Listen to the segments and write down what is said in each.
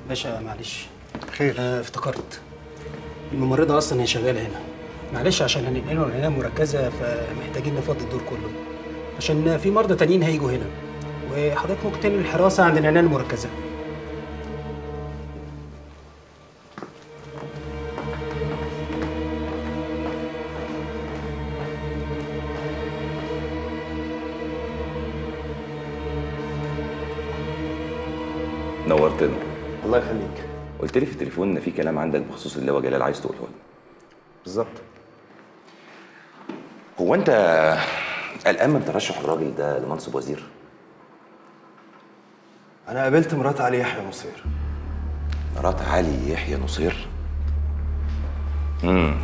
باشا معلش خير انا افتكرت الممرضه اصلا هي شغاله هنا معلش عشان هننقله العنايه المركزه فمحتاجين نفضي الدور كله عشان في مرضى تانيين هيجوا هنا وحضرتك ممكن تنقل الحراسه عند العنايه المركزه نورتنا الله يخليك قلت لي في التليفون ان في كلام عندك بخصوص اللواء جلال عايز تقوله لي بالظبط هو انت قلقان من ترشح الراجل ده لمنصب وزير انا قابلت مرات علي يحيى نصير مرات علي يحيى نصير امم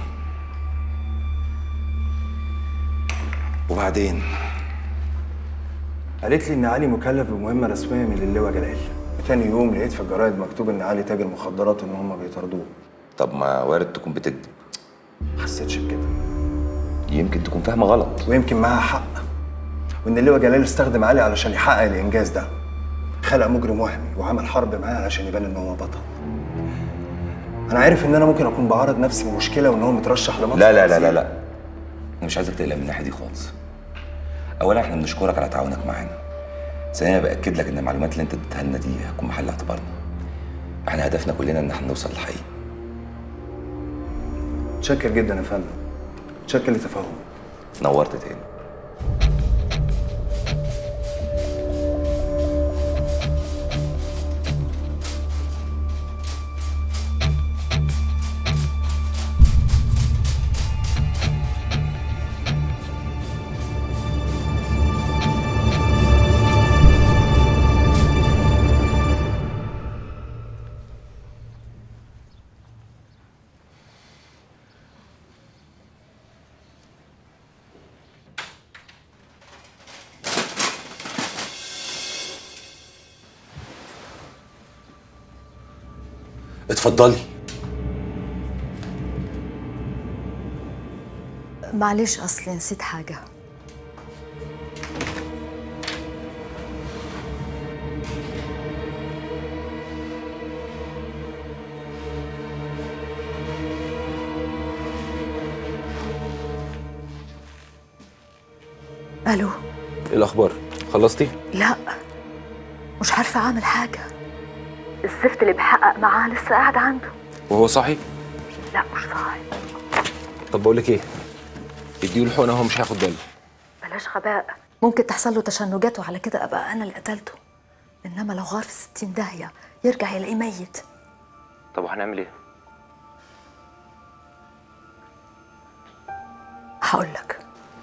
وبعدين قالت لي ان علي مكلف بمهمه رسميه من اللواء جلال تاني يوم لقيت في الجرايد مكتوب ان علي تاجر مخدرات وان هم بيطاردوه طب ما وارد تكون بتكذب حسيتش بكده يمكن تكون فاهمه غلط ويمكن معاها حق وان اللواء جلال استخدم علي علشان يحقق الانجاز ده خلق مجرم وهمي وعمل حرب معاه علشان يبان ان هو بطل انا عارف ان انا ممكن اكون بعرض نفسي بمشكله وان هو مترشح لمنصب لا لا لا وزير. لا لا انا مش عايزك تقلق من الناحيه دي خالص اولا احنا بنشكرك على تعاونك معانا ثانيا باكد لك ان المعلومات اللي انت اديتها لنا دي هتكون محل اعتبارنا احنا هدفنا كلنا ان احنا نوصل للحقيقه متشكر جدا يا فندم متشكر لتفاهمك نورت تاني اتفضلي معلش اصلي نسيت حاجه الو ايه الاخبار خلصتي لا مش عارفه اعمل حاجه الزفت اللي بحقق معاه لسه قاعد عنده وهو صاحي لا مش صاحي طب بقول لك ايه اديله الحقنه هو مش هياخد باله بلاش غباء ممكن تحصل له تشنجات وعلى كده ابقى انا اللي قتلته انما لو غار في ستين داهيه يرجع يلاقيه ميت طب وهنعمل ايه هقول لك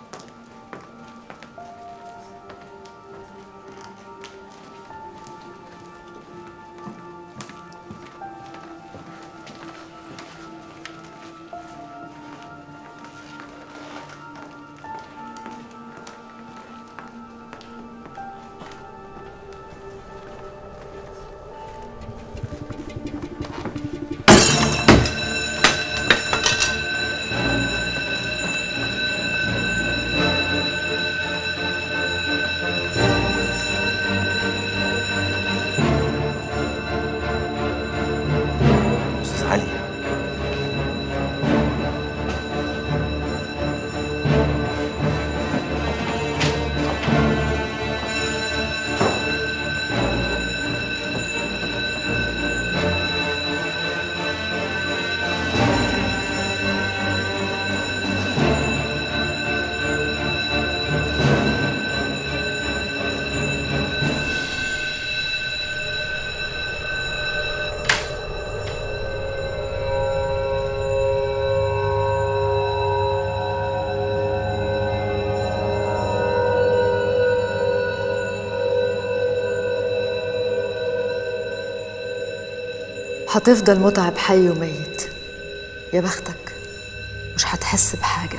استاذ علي هتفضل متعب حي وميت يا بختك مش هتحس بحاجة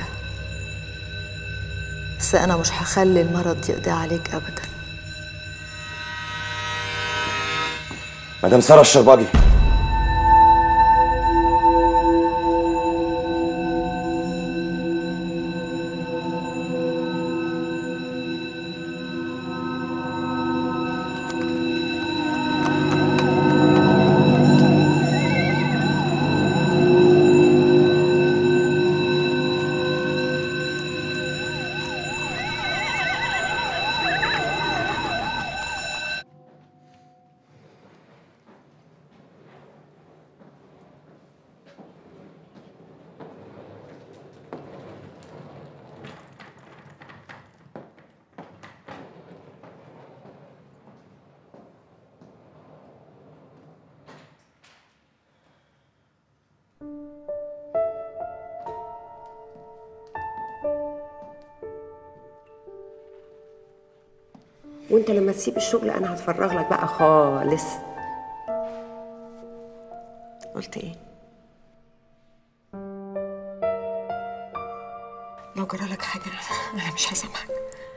بس أنا مش هخلي المرض يقضي عليك أبدا مدام ساره الشرباجي وانت لما تسيب الشغل انا هتفرغ لك بقى خالص قلت ايه لو جرى لك حاجه انا مش هسامحك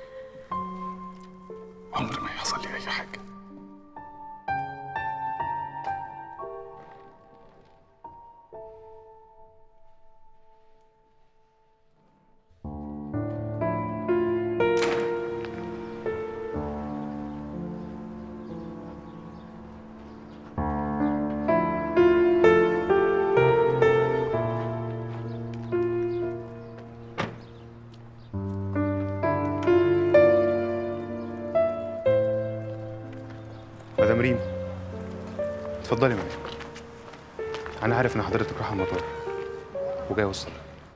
عمر ما يحصل لي اي حاجه مدام ريم اتفضلي معايا انا عارف ان حضرتك رايحه المطار وجاي اوصل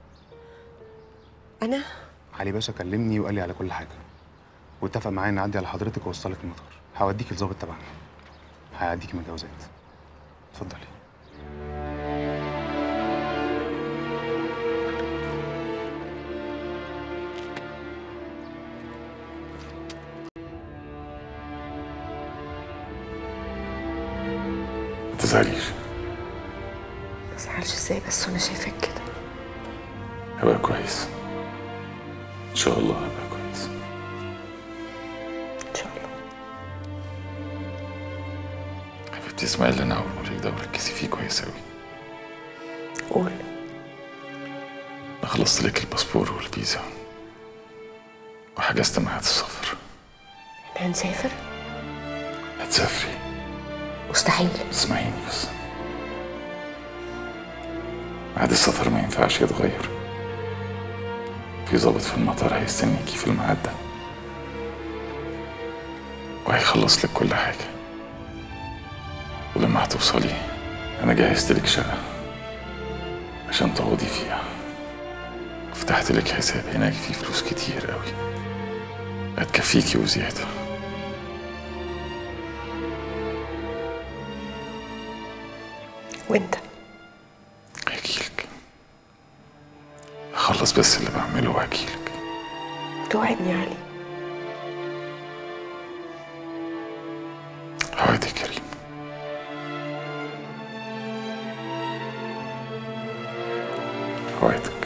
انا علي باشا كلمني وقال لي على كل حاجه واتفق معايا ان اعدي على حضرتك واوصلك المطار هوديك الظابط تبعنا هيعديكي من جوازات اتفضلي ما تزعليش ما تزعلش ازاي بس وانا شايفك كده هبقى كويس ان شاء الله هبقى كويس ان شاء الله حبيبتي اسمعي اللي انا هقوله لك ده وركزي فيه كويس قوي قول انا خلصت لك الباسبور والفيزا وحجزت ميعاد السفر احنا هنسافر هتسافري مستحيل اسمعيني بس ميعاد السفر ما ينفعش يتغير في ضابط في المطار هيستنيكي في الميعاد ده وهيخلص لك كل حاجة ولما هتوصلي أنا جهزت لك شقة عشان تقعدي فيها فتحت لك حساب هناك فيه فلوس كتير قوي هتكفيكي وزيادة وانت هجيلك أخلص بس اللي بعمله وهجيلك توعدني يا علي هوعدك يا كريم هوعدك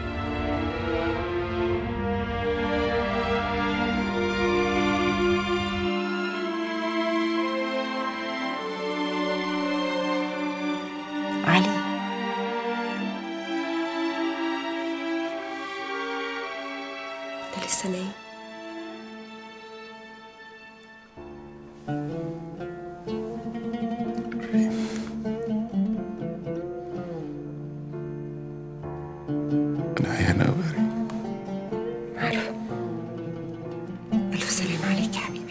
علي انت لسه نايم أنا عيان أوي يا ريم عارفه الف سلام عليك يا حبيبي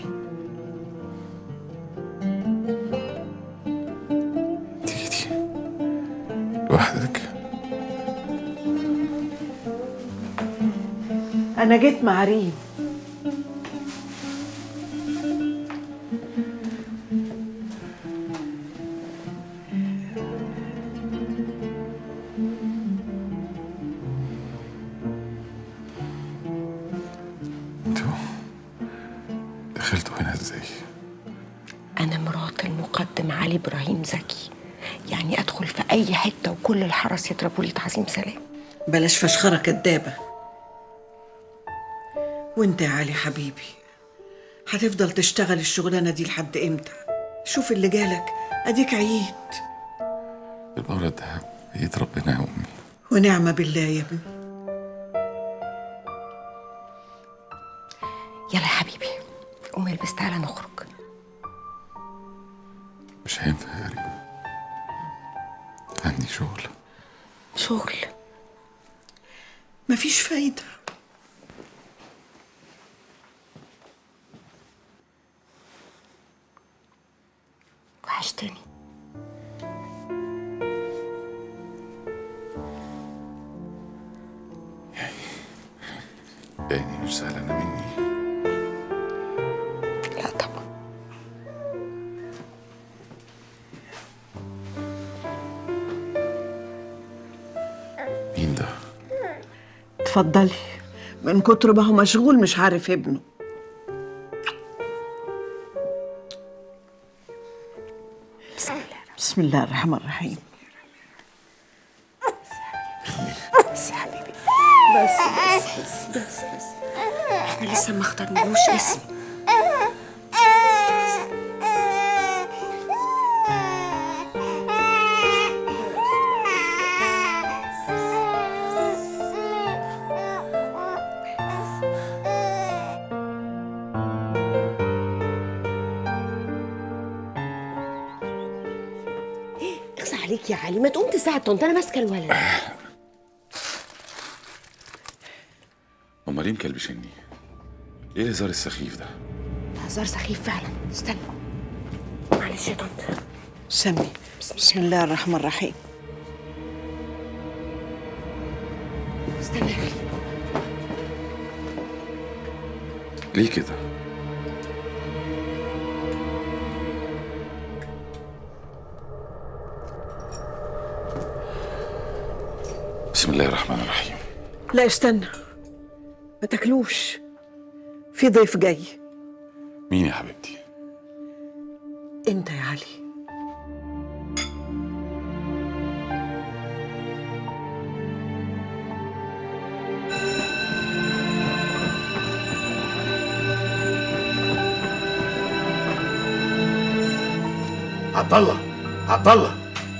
انت جيتي لوحدك أنا جيت مع ريم انتوا دخلتوا هنا ازاي؟ أنا مرات المقدم علي إبراهيم زكي يعني أدخل في أي حتة وكل الحرس يضربوا لي تعظيم سلام بلاش فشخرة كدابة وانت يا علي حبيبي هتفضل تشتغل الشغلانة دي لحد امتى شوف اللي جالك اديك عييت المرض ده بإيد ربنا يا أمي ونعمة بالله يا ابني يلا يا حبيبي قوم البس تعالى نخرج مش هينفع يا ريم عندي شغل شغل مفيش فايدة وحشتني يعني مش زعلانة مني لا طبعا مين ده؟ اتفضلي من كتر ما هو مشغول مش عارف ابنه بسم الله الرحمن الرحيم بس يا حبيبي بس بس بس بس بس احنا لسه ما اخترناهوش اسم اخصى عليك يا علي ما تقوم تساعد طنط انا ماسكه الولد امال يمكن بشني ايه الهزار السخيف ده هزار سخيف فعلا استنى معلش يا طنط سمي بسم الله الرحمن الرحيم استنى يا علي ليه كده بسم الله الرحمن الرحيم لا استنى ما تاكلوش في ضيف جاي مين يا حبيبتي انت يا علي عبد الله عبد الله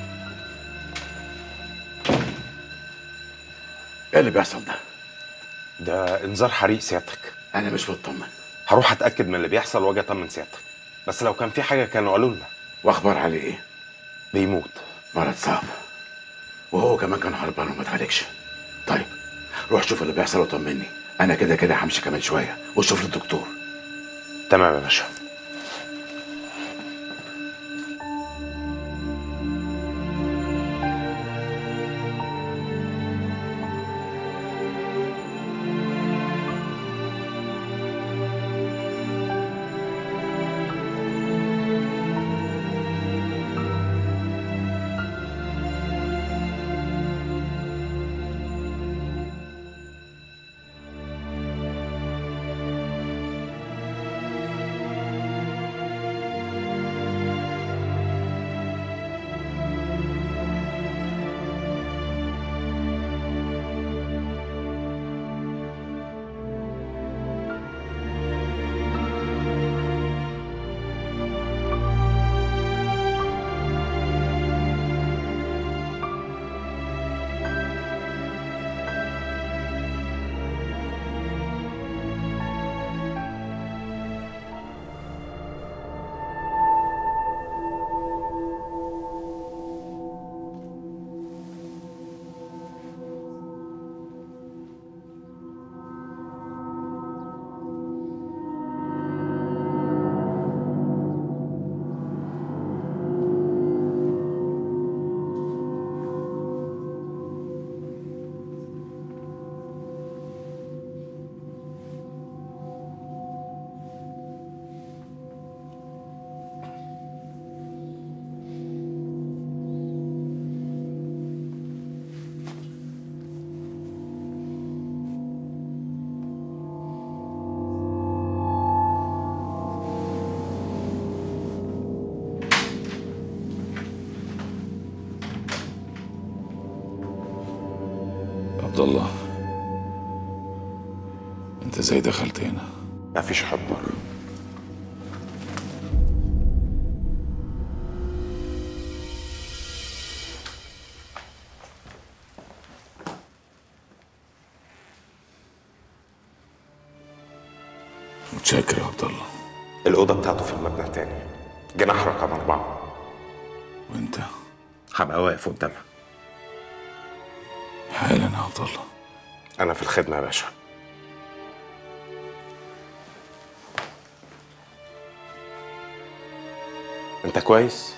ايه اللي بيحصل ده؟ ده انذار حريق سيادتك انا مش مطمن هروح اتاكد من اللي بيحصل واجي اطمن سيادتك بس لو كان في حاجه كانوا قالوا لنا واخبار عليه ايه؟ بيموت مرض صعب وهو كمان كان هربان وما اتعالجش طيب روح شوف اللي بيحصل وطمني انا كده كده همشي كمان شويه وشوف لي الدكتور تمام يا باشا عبد الله انت ازاي دخلت هنا مفيش حضر متشكر يا عبد الله الأوضة بتاعته في المبنى التاني جناح رقم أربعة وانت هبقى واقف قدامها حالا يا عبد الله أنا في الخدمة يا باشا أنت كويس؟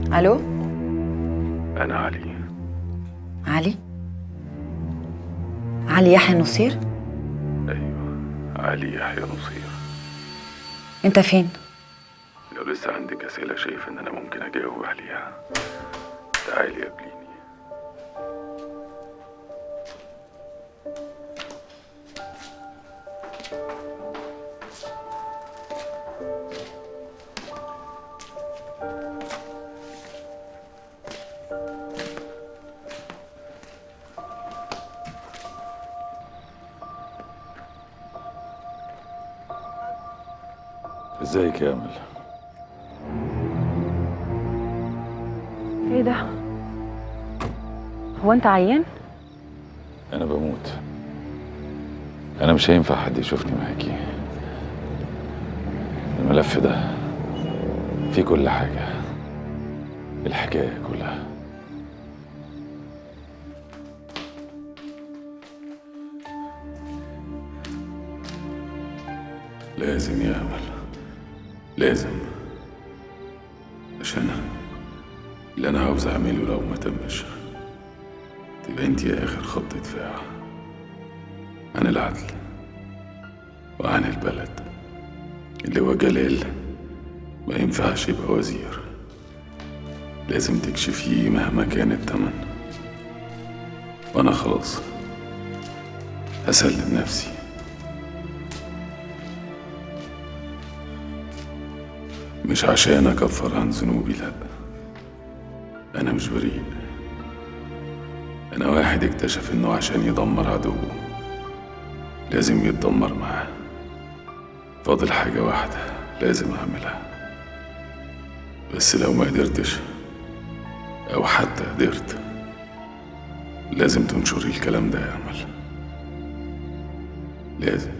الو انا علي علي علي يحيى نصير ايوه علي يحيى نصير انت فين لو لسه عندك اسئله شايف ان انا ممكن اجاوب عليها تعالي قابليني ازيك يا امل ايه ده هو انت عيان انا بموت انا مش هينفع حد يشوفني معاكي الملف ده فيه كل حاجه الحكايه كلها لازم يا امل لازم عشان اللي انا عاوز اعمله لو ما تمش تبقى انت يا اخر خط دفاع عن العدل وعن البلد اللي هو جلال ما ينفعش يبقى وزير لازم تكشفيه مهما كان التمن وانا خلاص هسلم نفسي مش عشان اكفر عن ذنوبي لا انا مش بريء انا واحد اكتشف انه عشان يدمر عدوه لازم يتدمر معاه فاضل حاجة واحدة لازم اعملها بس لو ما قدرتش او حتى قدرت لازم تنشري الكلام ده يا امل لازم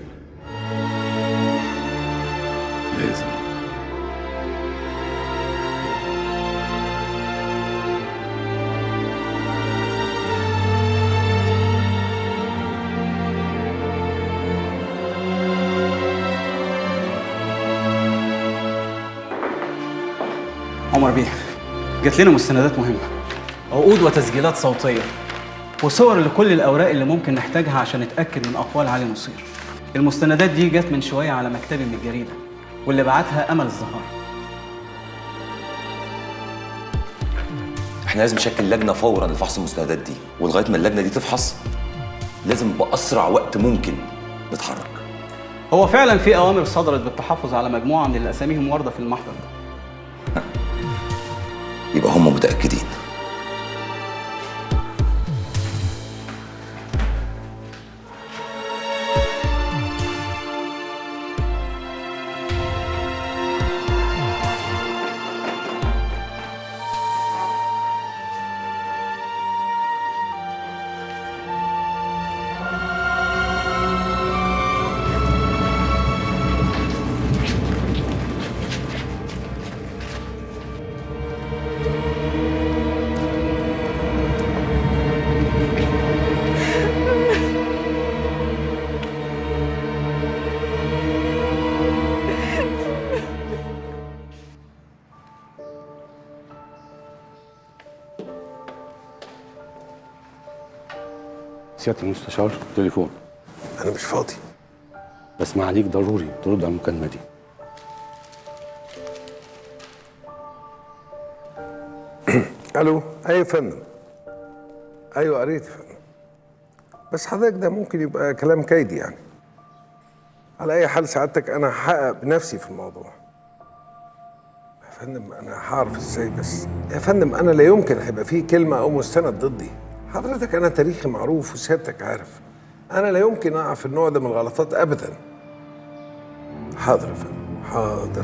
لازم عمر بيه جات لنا مستندات مهمة عقود وتسجيلات صوتية وصور لكل الأوراق اللي ممكن نحتاجها عشان نتأكد من أقوال علي نصير المستندات دي جت من شوية على مكتبي من الجريدة واللي بعتها أمل الزهار احنا لازم نشكل لجنه فورا لفحص المستندات دي ولغايه ما اللجنه دي تفحص لازم باسرع وقت ممكن نتحرك هو فعلا في أوامر صدرت بالتحفظ على مجموعة من اللي أساميهم واردة في المحضر ده يبقى هم متاكدين سيادة المستشار تليفون أنا مش فاضي بس ما عليك ضروري ترد على المكالمة دي ألو أيوة يا فندم أيوة قريت يا فندم بس حضرتك ده ممكن يبقى كلام كيدي يعني على أي حال سعادتك أنا هحقق بنفسي في الموضوع يا فندم أنا هعرف إزاي بس يا فندم أنا لا يمكن هيبقى فيه كلمة أو مستند ضدي حضرتك أنا تاريخي معروف وسيادتك عارف أنا لا يمكن أقع في النوع ده من الغلطات أبدا حاضر يا فندم حاضر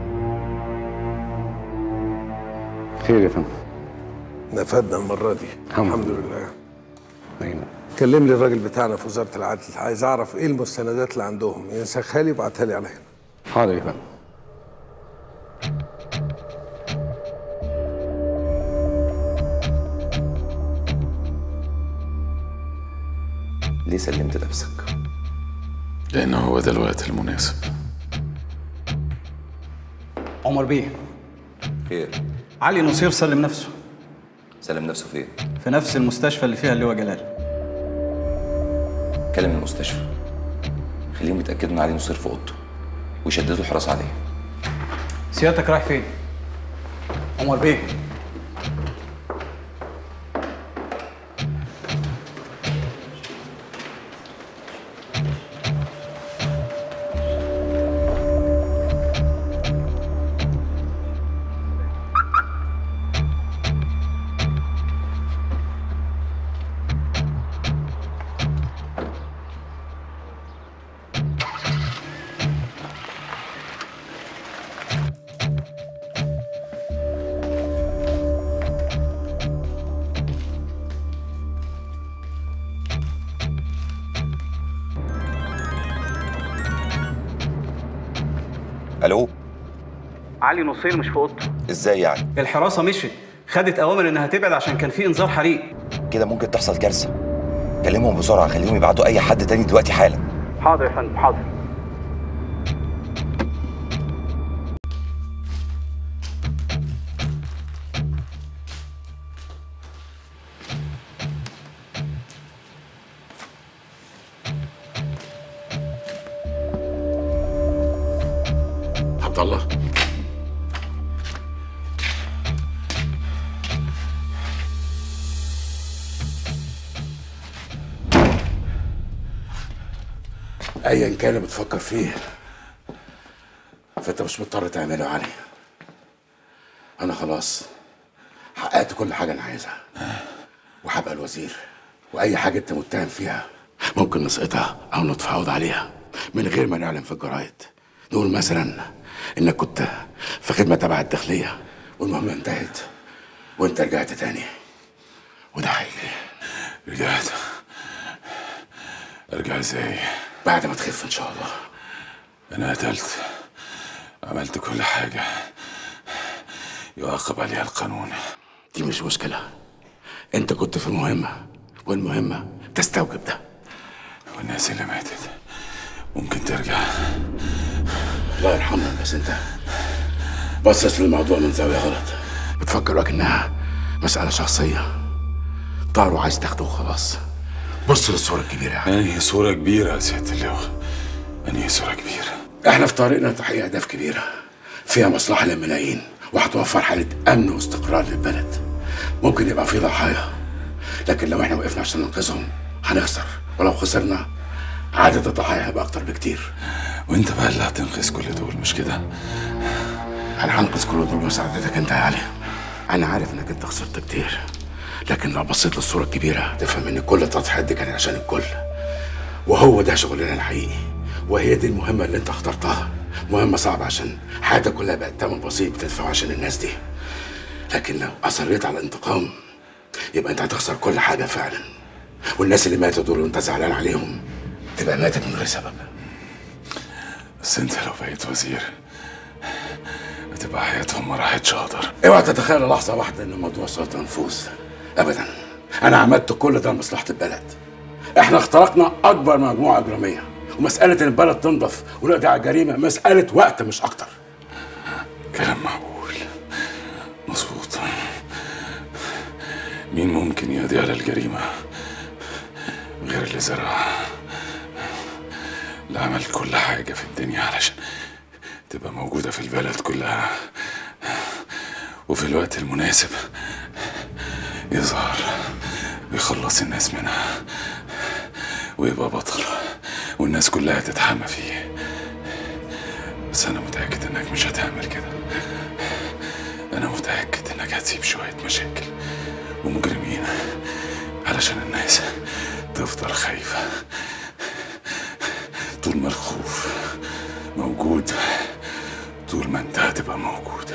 خير يا فندم نفدنا المرة دي الحمد الحمد لله أيوة. كلم لي الراجل بتاعنا في وزارة العدل عايز أعرف إيه المستندات اللي عندهم ينسخها لي ويبعتها لي على هنا حاضر يا فندم ليه سلمت نفسك لأنه هو ده الوقت المناسب عمر بيه خير علي نصير سلم نفسه سلم نفسه فين؟ في نفس المستشفى اللي فيها اللواء جلال كلم المستشفى خليهم يتاكدوا ان علي نصير في اوضته ويشددوا الحراسه عليه سيادتك رايح فين؟ عمر بيه الو علي نصير مش في اوضته ازاي يعني؟ الحراسه مشت خدت اوامر انها تبعد عشان كان في انذار حريق كده ممكن تحصل كارثه كلمهم بسرعه خليهم يبعتوا اي حد تاني دلوقتي حالا حاضر يا فندم حاضر عبد الله ايا كان اللي بتفكر فيه فانت مش مضطر تعمله يا علي انا خلاص حققت كل حاجه انا عايزها وهبقى الوزير واي حاجه انت متهم فيها ممكن نسقطها او نتفاوض عليها من غير ما نعلن في الجرايد نقول مثلا انك كنت في خدمه تبع الداخليه والمهمه انتهت وانت رجعت تاني وده حقيقي رجعت ارجع ازاي بعد ما تخف ان شاء الله انا قتلت عملت كل حاجه يعاقب عليها القانون دي مش مشكله انت كنت في مهمه والمهمه تستوجب ده والناس اللي ماتت ممكن ترجع الله يرحمهم بس انت باصص للموضوع من زاويه غلط بتفكر وكأنها مسألة شخصية طار وعايز تاخده وخلاص بص للصورة الكبيرة يا عم. انهي صورة كبيرة يا سيادة اللواء انهي صورة كبيرة احنا في طريقنا لتحقيق أهداف كبيرة فيها مصلحة للملايين وهتوفر حالة أمن واستقرار للبلد ممكن يبقى في ضحايا لكن لو احنا وقفنا عشان ننقذهم هنخسر ولو خسرنا عدد الضحايا هيبقى أكتر بكتير وانت بقى اللي هتنقذ كل دول مش كده انا هنقذ كل دول بمساعدتك انت يا علي انا عارف انك انت خسرت كتير لكن لو بصيت للصوره الكبيره تفهم ان كل التضحيات دي كانت عشان الكل وهو ده شغلنا الحقيقي وهي دي المهمه اللي انت اخترتها مهمه صعبه عشان حياتك كلها بقت تمن بسيط بتدفع عشان الناس دي لكن لو اصريت على الانتقام يبقى انت هتخسر كل حاجه فعلا والناس اللي ماتوا دول وانت زعلان عليهم تبقى ماتت من غير سبب بس انت لو بقيت وزير هتبقى حياتهم ما راحتش هدر اوعى تتخيل لحظة واحدة ان الموضوع سلطة نفوذ ابدا انا عملت كل ده لمصلحة البلد احنا اخترقنا اكبر مجموعة اجرامية ومسألة ان البلد تنضف ونقضي على الجريمة مسألة وقت مش اكتر كلام معقول مظبوط مين ممكن يقضي على الجريمة غير اللي زرعها اللي عمل كل حاجة في الدنيا علشان تبقى موجودة في البلد كلها وفي الوقت المناسب يظهر ويخلص الناس منها ويبقى بطل والناس كلها تتحمى فيه بس أنا متأكد إنك مش هتعمل كده أنا متأكد إنك هتسيب شوية مشاكل ومجرمين علشان الناس تفضل خايفة طول ما الخوف موجود طول ما انت هتبقى موجود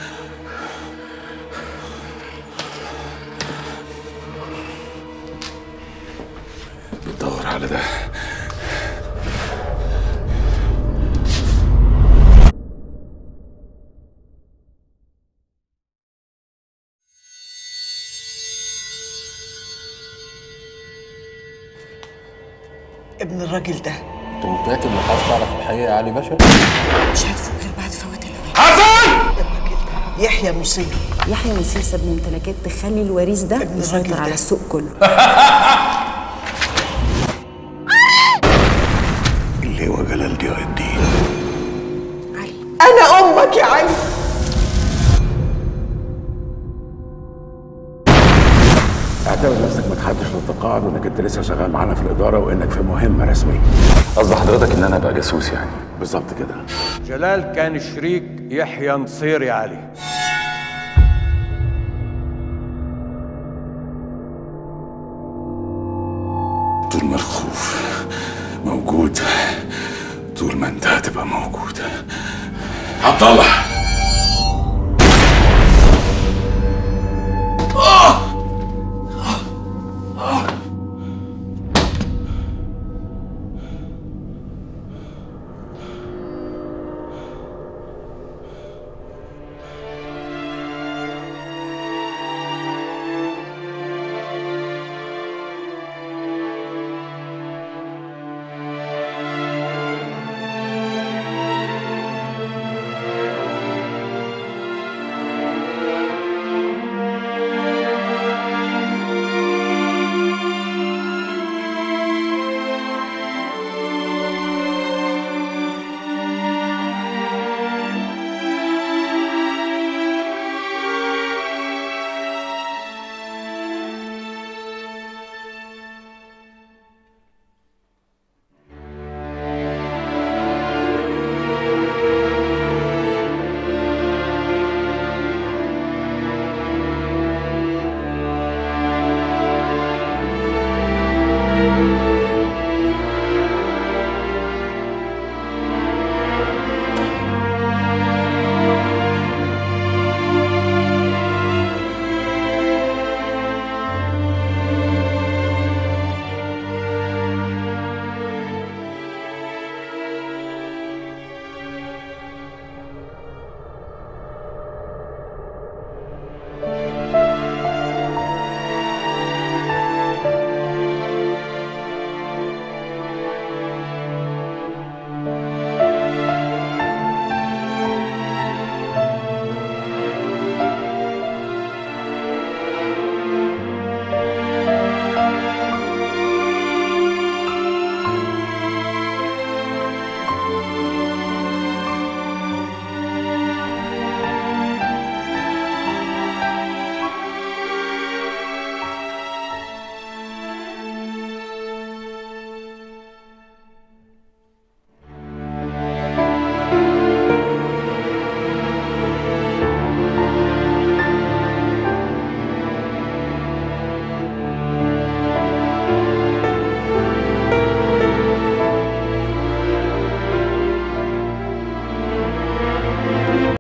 بتدور على ده ابن الراجل ده انت متاكد انك عايز تعرف الحقيقه يا علي باشا؟ مش هتفوق غير بعد فوات الاوان حسن الراجل ده يحيى نصير يحيى نصير ساب ممتلكات تخلي الوريث ده يسيطر على السوق كله اللواء جلال ضياء الدين انا امك يا علي اعتبر نفسك ما تحدش للتقاعد وانك انت لسه شغال معانا في الاداره وانك في مهمه رسميه قصد حضرتك ان انا ابقى جاسوس يعني بالظبط كده جلال كان شريك يحيى نصير يا علي طول ما الخوف موجود طول ما انت هتبقى موجود عبد الله